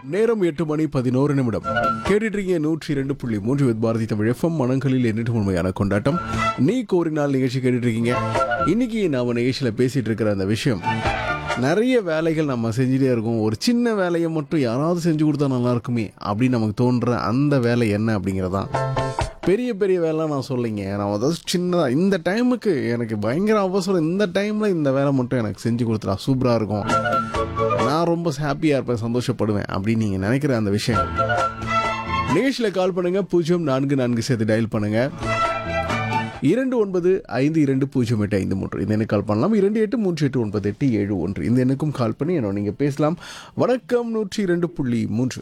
நேரம் எட்டு மணி பதினோரு நிமிடம் கேட்டுட்டு இருக்கீங்க நூற்றி இரண்டு புள்ளி மூன்று வித் பாரதி தமிழ் எஃப்எம் மனங்களில் என்னட்டு உண்மையான கொண்டாட்டம் நீ கோரினால் நிகழ்ச்சி கேட்டுட்டு இருக்கீங்க இன்னைக்கு நாம நிகழ்ச்சியில பேசிட்டு இருக்கிற அந்த விஷயம் நிறைய வேலைகள் நம்ம செஞ்சுட்டே இருக்கோம் ஒரு சின்ன வேலையை மட்டும் யாராவது செஞ்சு கொடுத்தா நல்லா இருக்குமே அப்படின்னு நமக்கு தோன்ற அந்த வேலை என்ன அப்படிங்கிறதான் பெரிய பெரிய வேலை நான் சொல்லிங்க நான் அதாவது சின்னதாக இந்த டைமுக்கு எனக்கு பயங்கர அவசரம் இந்த டைமில் இந்த வேலை மட்டும் எனக்கு செஞ்சு கொடுத்துடா சூப்பராக இருக்கும் நான் ரொம்ப ஹாப்பியாக இருப்பேன் சந்தோஷப்படுவேன் அப்படின்னு நீங்கள் நினைக்கிற அந்த விஷயம் நிகழ்ச்சியில் கால் பண்ணுங்க பூஜ்ஜியம் நான்கு நான்கு சேர்த்து டயல் பண்ணுங்க இரண்டு ஒன்பது ஐந்து இரண்டு பூஜ்ஜியம் எட்டு ஐந்து மூன்று இந்த எண்ணுக்கு கால் பண்ணலாம் இரண்டு எட்டு மூன்று எட்டு ஒன்பது எட்டு ஏழு ஒன்று இந்த எண்ணுக்கும் கால் பண்ணி என்னோட நீங்கள் பேசலாம் வணக்கம் நூற்றி இரண்டு புள்ளி மூன்று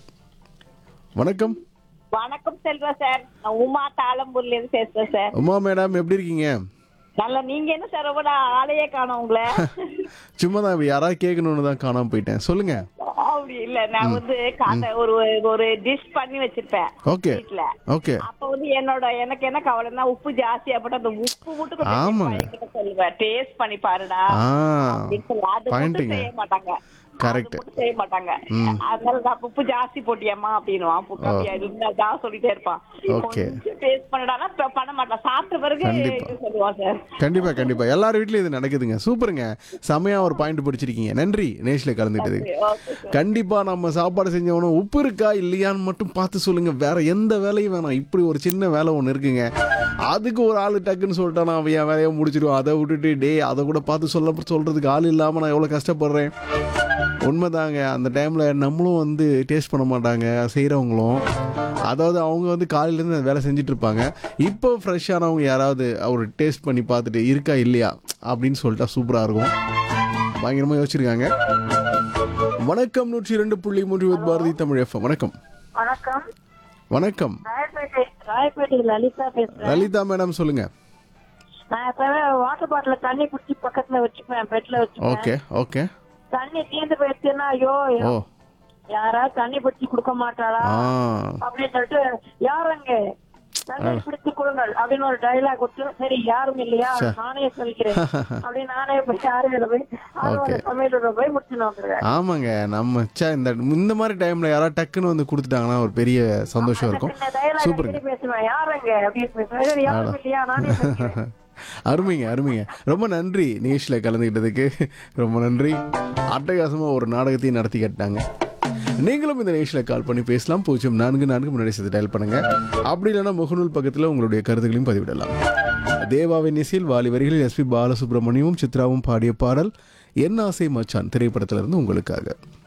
வணக்கம் வணக்கம் செல்வா சார் நான் உமா தாளம்பூர்ல இருந்து பேசுறேன் சார் உமா மேடம் எப்படி இருக்கீங்க நல்லா நீங்க என்ன சார் ரொம்ப நான் ஆளையே காணோம் உங்களை சும்மா தான் யாராவது கேட்கணுன்னு தான் காணாம போயிட்டேன் சொல்லுங்க அப்படி இல்ல நான் வந்து காட்ட ஒரு ஒரு டிஷ் பண்ணி வச்சிருப்பேன் ஓகே வீட்ல ஓகே அப்ப வந்து என்னோட எனக்கு என்ன கவலைன்னா உப்பு ஜாஸ்தியா போட்டு அந்த உப்பு மட்டும் கொஞ்சம் ஆமாங்க. என்கிட்ட சொல்லுவேன் டேஸ்ட் பண்ணி பாருடா ஆ அப்படின்னு சொல்லி அது மட்டும் பாயிண்ட்டுங்க. செய்ய மாட்டாங்க Correct. அது மட்டும் செய்ய மாட்டாங்க அதனால நான் உப்பு ஜாஸ்தி போட்டியம்மா அப்படின்னுவான் உப்பு கம்மியா இருந்தா தான் சொல்லிட்டே இருப்பான் Okay. கொஞ்சம் டேஸ்ட் பண்ணடானா இப்ப பண்ண மாட்டான் சாப்பிட்ட பிறகு கண்டிப்பா. இது சொல்லுவான் சார் கண்டிப்பா கண்டிப்பா எல்லார் வீட்லயும் இது நடக்குதுங்க சூப்பருங்க செமையா ஒரு பாயிண்ட் பிடிச்சிருக்கீங்க நன்றி நேஷ்ல கலந்துக்கிட்டதுக்கு ஓகே சார் கண்டிப்பா நம்ம சாப்பாடு செஞ்சவனும் உப்பு இருக்கா இல்லையான்னு மட்டும் பார்த்து சொல்லுங்க வேற எந்த வேலையும் வேணாம் இப்படி ஒரு சின்ன வேலை ஒன்று இருக்குங்க அதுக்கு ஒரு ஆள் டக்குன்னு சொல்லிட்டானா அவன் என் வேலையை முடிச்சிடுவான் அதை விட்டுட்டு டே அதை கூட பார்த்து சொல்ல சொல்றதுக்கு ஆள் இல்லாம நான் எவ்வளவு கஷ்டப்படுறேன் உண்மைதாங்க அந்த டைம்ல நம்மளும் வந்து டேஸ்ட் பண்ண மாட்டாங்க செய்றவங்களும் அதாவது அவங்க வந்து காலையிலேருந்து அந்த வேலை செஞ்சுட்டு இருப்பாங்க இப்போ ஃப்ரெஷ்ஷானவங்க யாராவது அவர் டேஸ்ட் பண்ணி பார்த்துட்டு இருக்கா இல்லையா அப்படின்னு சொல்லிட்டா சூப்பராக இருக்கும் பயங்கரமாக யோசிச்சிருக்காங்க வணக்கம் நூற்றி இரண்டு புள்ளி மூன்று வித் பாரதி தமிழ் எஃப்எம் வணக்கம் வணக்கம் வணக்கம் ராயப்பேட்டை ராயப்பேட்டை லலிதா பேசுறேன் லலிதா மேடம் சொல்லுங்க நான் எப்பவுமே வாட்டர் பாட்டில தண்ணி குடிச்சு பக்கத்துல வச்சுப்பேன் பெட்ல வச்சுப்பேன் ஓகே ஓகே தண்ணி தீர்ந்து போயிடுச்சுன்னா ஐயோ ஓ யாராவது தண்ணி பிடிச்சு கொடுக்க மாட்டாளா ஆ அப்படின்னு சொல்லிட்டு யாருங்க தண்ணி பிடிச்சு கொடுங்கள் அப்படின்னு ஒரு டைலாக் விட்டு சரி யாரும் இல்லையா நானே சொல்லிக்கிறேன் அப்படின்னு நானே போய் யாரும் போய் அவரோட சமையலோட போய் முடிச்சுன்னு வந்துருவேன் ஆமாங்க நம்ம ச்சே இந்த இந்த மாதிரி டைம்ல யாராவது டக்குன்னு வந்து கொடுத்துட்டாங்கன்னா ஒரு பெரிய சந்தோஷம் இருக்கும் இந்த டைலாக் சூப்பருங்க அடிக்கடி பேசுவேன் யாருங்க அப்படின்னு பேசுவேன் சரி, யாரும் இல்லையா நானே சொல்லிக்கிறேன் அருமைங்க அருமைங்க ரொம்ப நன்றி நிகழ்ச்சியில் கலந்துக்கிட்டதுக்கு ரொம்ப நன்றி அட்டகாசமாக ஒரு நாடகத்தையும் நடத்தி கட்டாங்க நீங்களும் இந்த நிகழ்ச்சியில் கால் பண்ணி பேசலாம் பூஜ்ஜியம் நான்கு நான்கு முன்னாடி சேர்த்து டயல் பண்ணுங்க அப்படி இல்லைன்னா முகநூல் பக்கத்தில் உங்களுடைய கருத்துக்களையும் பதிவிடலாம் தேவாவின் இசையில் வாலி வரிகளில் எஸ்பி பாலசுப்ரமணியமும் சித்ராவும் பாடிய பாடல் என் ஆசை மச்சான் திரைப்படத்திலிருந்து உங்களுக்காக